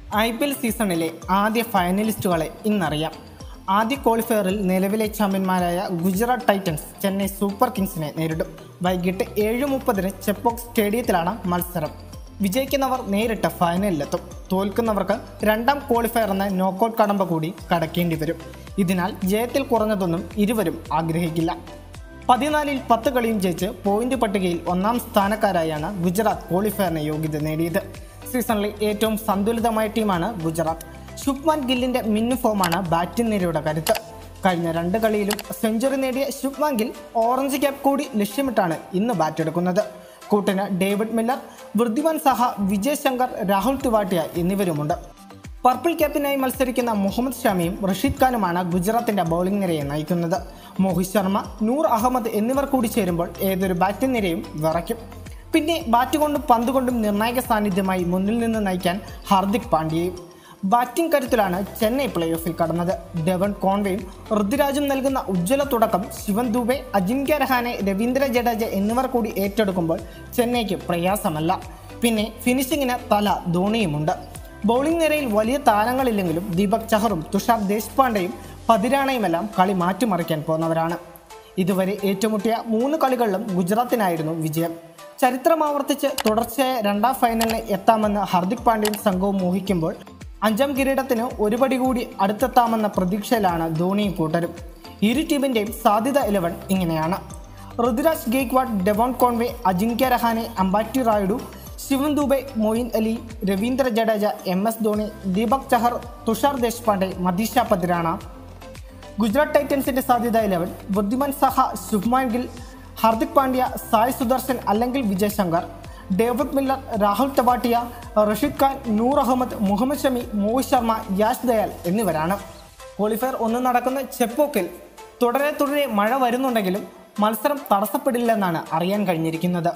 I P L സീസണിലെ ആദ്യ ഫൈനലിസ്റ്റുകളെ ഇന്നറിയാം ആദ്യ ക്വാളിഫയറിൽ നിലവിലെ ചാമ്പ്യന്മാരായ ഗുജറാത്ത് ടൈറ്റൻസ് ചെന്നൈ സൂപ്പർ കിങ്സിനെ നേരിടും വൈകിട്ട് ഏഴ് മുപ്പതിന് ചെപ്പോക്ക് സ്റ്റേഡിയത്തിലാണ് മത്സരം വിജയിക്കുന്നവർ നേരിട്ട് ഫൈനലിലെത്തും തോൽക്കുന്നവർക്ക് രണ്ടാം ക്വാളിഫയർ എന്ന നോക്കൌട്ട് കടമ്പ കൂടി കടക്കേണ്ടി വരും ഇതിനാൽ ജയത്തിൽ കുറഞ്ഞതൊന്നും ഇരുവരും ആഗ്രഹിക്കില്ല പതിനാലിൽ പത്ത് കളിയും ജയിച്ച് പോയിന്റ് പട്ടികയിൽ ഒന്നാം സ്ഥാനക്കാരായാണ് ഗുജറാത്ത് ക്വാളിഫയറിന് യോഗ്യത നേടിയത് സീസണിലെ ഏറ്റവും സന്തുലിതമായ ടീമാണ് ഗുജറാത്ത് ശുഭ്മാൻ ഗില്ലിന്റെ മിന്നു ഫോമാണ് ബാറ്റിംഗ് നിരയുടെ കരുത്ത് കഴിഞ്ഞ രണ്ട് കളിയിലും സെഞ്ചുറി നേടിയ ശുഭ്മാൻ ഗിൽ ഓറഞ്ച് ക്യാപ്പ് കൂടി ലക്ഷ്യമിട്ടാണ് ഇന്ന് ബാറ്റെടുക്കുന്നത് കൂട്ടിന് ഡേവിഡ് മില്ലർ വൃദ്ധിമാൻ സഹ വിജയ് ശങ്കർ രാഹുൽ തിവാട്ടിയ എന്നിവരുമുണ്ട് പർപ്പിൾ ക്യാപ്പിനായി മത്സരിക്കുന്ന മുഹമ്മദ് ഷമിയും റഷീദ് ഖാനുമാണ് ഗുജറാത്തിന്റെ ബൗളിംഗ് നിരയെ നയിക്കുന്നത് മോഹിത് ശർമ്മ നൂർ അഹമ്മദ് എന്നിവർ കൂടി ചേരുമ്പോൾ ഏതൊരു ബാറ്റിംഗ് നിരയും വിറയ്ക്കും പിന്നെ ബാറ്റ് കൊണ്ടും പന്ത് കൊണ്ടും നിർണായക സാന്നിധ്യമായി മുന്നിൽ നിന്ന് നയിക്കാൻ ഹാർദിക് പാണ്ഡ്യയും ബാറ്റിംഗ് കരുത്തിലാണ് ചെന്നൈ പ്ലേ ഓഫിൽ കടന്നത് ഡെവൺ കോൺവേയും ഋതുരാജും നൽകുന്ന ഉജ്ജ്വല തുടക്കം ശിവൻ ദുബെ അജിങ്ക്യ രഹാനെ രവീന്ദ്ര ജഡേജ എന്നിവർ കൂടി ഏറ്റെടുക്കുമ്പോൾ ചെന്നൈക്ക് പ്രയാസമല്ല പിന്നെ ഫിനിഷിങ്ങിന് തല ധോണിയുമുണ്ട് ബൗളിംഗ് നിരയിൽ വലിയ താരങ്ങളില്ലെങ്കിലും ദീപക് ചഹറും തുഷാർ ദേശ്പാണ്ഡെയും പതിരാണയുമെല്ലാം കളി മാറ്റിമറിക്കാൻ പോന്നവരാണ് ഇതുവരെ ഏറ്റുമുട്ടിയ മൂന്ന് കളികളിലും ഗുജറാത്തിനായിരുന്നു വിജയം ചരിത്രം ആവർത്തിച്ച് തുടർച്ചയായ രണ്ടാം ഫൈനലിന് എത്താമെന്ന് ഹാർദിക് പാണ്ഡ്യയും സംഘവും മോഹിക്കുമ്പോൾ അഞ്ചാം കിരീടത്തിന് ഒരു പടി കൂടി അടുത്തെത്താമെന്ന പ്രതീക്ഷയിലാണ് ധോണിയും കൂട്ടരും ഇരു ടീമിൻ്റെയും സാധ്യത ഇലവൻ ഇങ്ങനെയാണ് Ruturaj Gaikwad Devon Conway Ajinkya Rahane Ambati Rayudu Shivam Dube Moeen Ali Ravindra Jadeja M S Dhoni Deepak Chahar Tushar Deshpande Matheesha Pathirana Gujarat ടൈറ്റൻസിന്റെ സാധ്യത ഇലവൻ ബുദ്ധിമാൻ സഹ ശുഭ്മാൻ ഗിൽ ഹാർദിക് പാണ്ഡ്യ സായ് സുദർശൻ അല്ലെങ്കിൽ വിജയ് ശങ്കർ ഡേവിഡ് മില്ലർ രാഹുൽ തവാട്ടിയ റഷീദ് ഖാൻ നൂർ അഹമ്മദ് മുഹമ്മദ് ഷമി മോഹിത് ശർമ്മ യാഷ് ദയാൽ എന്നിവരാണ് ക്വാളിഫയർ ഒന്ന് നടക്കുന്ന ചെപ്പോക്കിൽ തുടരെ തുടരെ മഴ വരുന്നുണ്ടെങ്കിലും മത്സരം തടസ്സപ്പെടില്ലെന്നാണ് അറിയാൻ കഴിഞ്ഞിരിക്കുന്നത്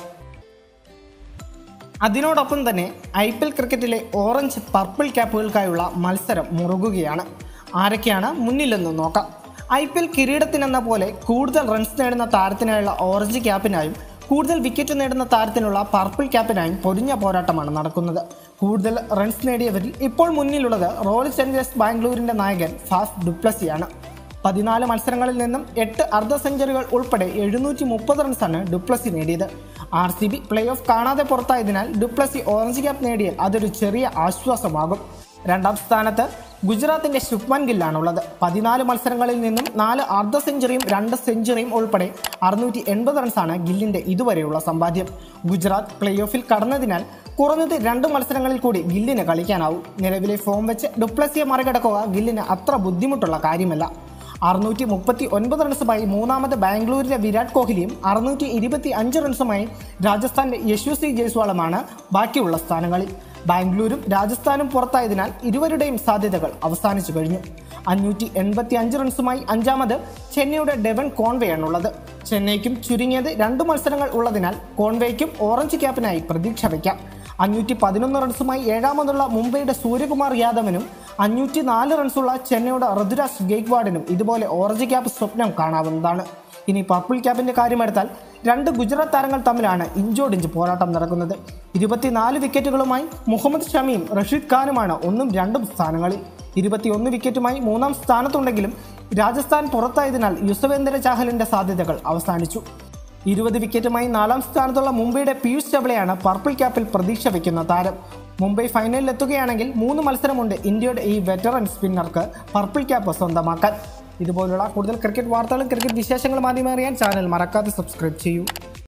അതിനോടൊപ്പം തന്നെ ഐ പി എൽ ക്രിക്കറ്റിലെ ഓറഞ്ച് പർപ്പിൾ ക്യാപ്പുകൾക്കായുള്ള മത്സരം മുറുകുകയാണ് ആരൊക്കെയാണ് മുന്നിലെന്ന് നോക്കാം ഐ പി എൽ കിരീടത്തിനെന്ന പോലെ കൂടുതൽ റൺസ് നേടുന്ന താരത്തിനായുള്ള ഓറഞ്ച് ക്യാപ്പിനായും കൂടുതൽ വിക്കറ്റ് നേടുന്ന താരത്തിനുള്ള പർപ്പിൾ ക്യാപ്പിനായും പൊരിഞ്ഞ പോരാട്ടമാണ് നടക്കുന്നത് കൂടുതൽ റൺസ് നേടിയവരിൽ ഇപ്പോൾ മുന്നിലുള്ളത് റോയൽ ചലഞ്ചേഴ്സ് ബാംഗ്ലൂരിന്റെ നായകൻ ഫാഫ് ഡുപ്ലസിയാണ് പതിനാല് മത്സരങ്ങളിൽ നിന്നും എട്ട് അർദ്ധ സെഞ്ചുറികൾ ഉൾപ്പെടെ എഴുന്നൂറ്റി മുപ്പത് റൺസാണ് ഡുപ്ലസി നേടിയത് R C B playoff കാണാതെ പുറത്തായതിനാൽ ഡുപ്ലസി ഓറഞ്ച് ക്യാപ്പ് നേടിയാൽ അതൊരു ചെറിയ ആശ്വാസമാകും രണ്ടാം സ്ഥാനത്ത് ഗുജറാത്തിന്റെ ശുഭ്മാൻ ഗില്ലാണുള്ളത് പതിനാല് മത്സരങ്ങളിൽ നിന്നും നാല് അർദ്ധ സെഞ്ചുറിയും രണ്ട് സെഞ്ചുറിയും ഉൾപ്പെടെ അറുന്നൂറ്റി എൺപത് റൺസാണ് ഗില്ലിന്റെ ഇതുവരെയുള്ള സമ്പാദ്യം ഗുജറാത്ത് പ്ലേ ഓഫിൽ കടന്നതിനാൽ കുറഞ്ഞത് രണ്ട് മത്സരങ്ങളിൽ കൂടി ഗില്ലിന് കളിക്കാനാവും നിലവിലെ ഫോം വെച്ച് ഡുപ്ലസിയെ മറികടക്കുക ഗില്ലിന് അത്ര ബുദ്ധിമുട്ടുള്ള കാര്യമല്ല അറുന്നൂറ്റി മുപ്പത്തി ഒൻപത് റൺസുമായി മൂന്നാമത് ബാംഗ്ലൂരിലെ വിരാട് കോഹ്ലിയും അറുന്നൂറ്റി ഇരുപത്തി അഞ്ച് റൺസുമായി രാജസ്ഥാന്റെ യശസ്വി ജയ്സ്വാളുമാണ് ബാക്കിയുള്ള സ്ഥാനങ്ങളിൽ ബാംഗ്ലൂരും രാജസ്ഥാനും പുറത്തായതിനാൽ ഇരുവരുടെയും സാധ്യതകൾ അവസാനിച്ചു കഴിഞ്ഞു അഞ്ഞൂറ്റി എൺപത്തി അഞ്ച് റൺസുമായി അഞ്ചാമത് ചെന്നൈയുടെ ഡെവൻ കോൺവേയാണുള്ളത് ചെന്നൈക്കും ചുരുങ്ങിയത് രണ്ട് മത്സരങ്ങൾ ഉള്ളതിനാൽ കോൺവേയ്ക്കും ഓറഞ്ച് ക്യാപ്പിനായി പ്രതീക്ഷ വയ്ക്കാം അഞ്ഞൂറ്റി പതിനൊന്ന് റൺസുമായി ഏഴാമതുള്ള മുംബൈയുടെ സൂര്യകുമാർ യാദവിനും അഞ്ഞൂറ്റി നാല് റൺസുള്ള ചെന്നൈയുടെ ഋതുരാജ് ഗെയ്ക്വാഡിനും ഇതുപോലെ ഓറഞ്ച് ക്യാപ്പ് സ്വപ്നം കാണാവുന്നതാണ് ഇനി പർപ്പിൾ ക്യാപ്പിന്റെ കാര്യമെടുത്താൽ രണ്ട് ഗുജറാത്ത് താരങ്ങൾ തമ്മിലാണ് ഇഞ്ചോടിഞ്ച് പോരാട്ടം നടക്കുന്നത് ഇരുപത്തിനാല് വിക്കറ്റുകളുമായി മുഹമ്മദ് ഷമിയും റഷീദ് ഖാനുമാണ് ഒന്നും രണ്ടും സ്ഥാനങ്ങളിൽ ഇരുപത്തിയൊന്ന് വിക്കറ്റുമായി മൂന്നാം സ്ഥാനത്തുണ്ടെങ്കിലും രാജസ്ഥാൻ പുറത്തായതിനാൽ യുസവേന്ദ്ര ചാഹലിന്റെ സാധ്യതകൾ അവസാനിച്ചു ഇരുപത് വിക്കറ്റുമായി നാലാം സ്ഥാനത്തുള്ള മുംബൈയുടെ പീയൂഷ് ചവളയാണ് പർപ്പിൾ ക്യാപ്പിൽ പ്രതീക്ഷ വയ്ക്കുന്ന താരം മുംബൈ ഫൈനലിൽ എത്തുകയാണെങ്കിൽ മൂന്ന് മത്സരമുണ്ട് ഇന്ത്യയുടെ ഈ വെറ്ററൻ സ്പിന്നർക്ക് പർപ്പിൾ ക്യാപ്പ് സ്വന്തമാക്കാൻ ഇതുപോലുള്ള കൂടുതൽ ക്രിക്കറ്റ് വാർത്തകളും ക്രിക്കറ്റ് വിശേഷങ്ങളും ആദ്യം അറിയാൻ ചാനൽ മറക്കാതെ സബ്സ്ക്രൈബ് ചെയ്യൂ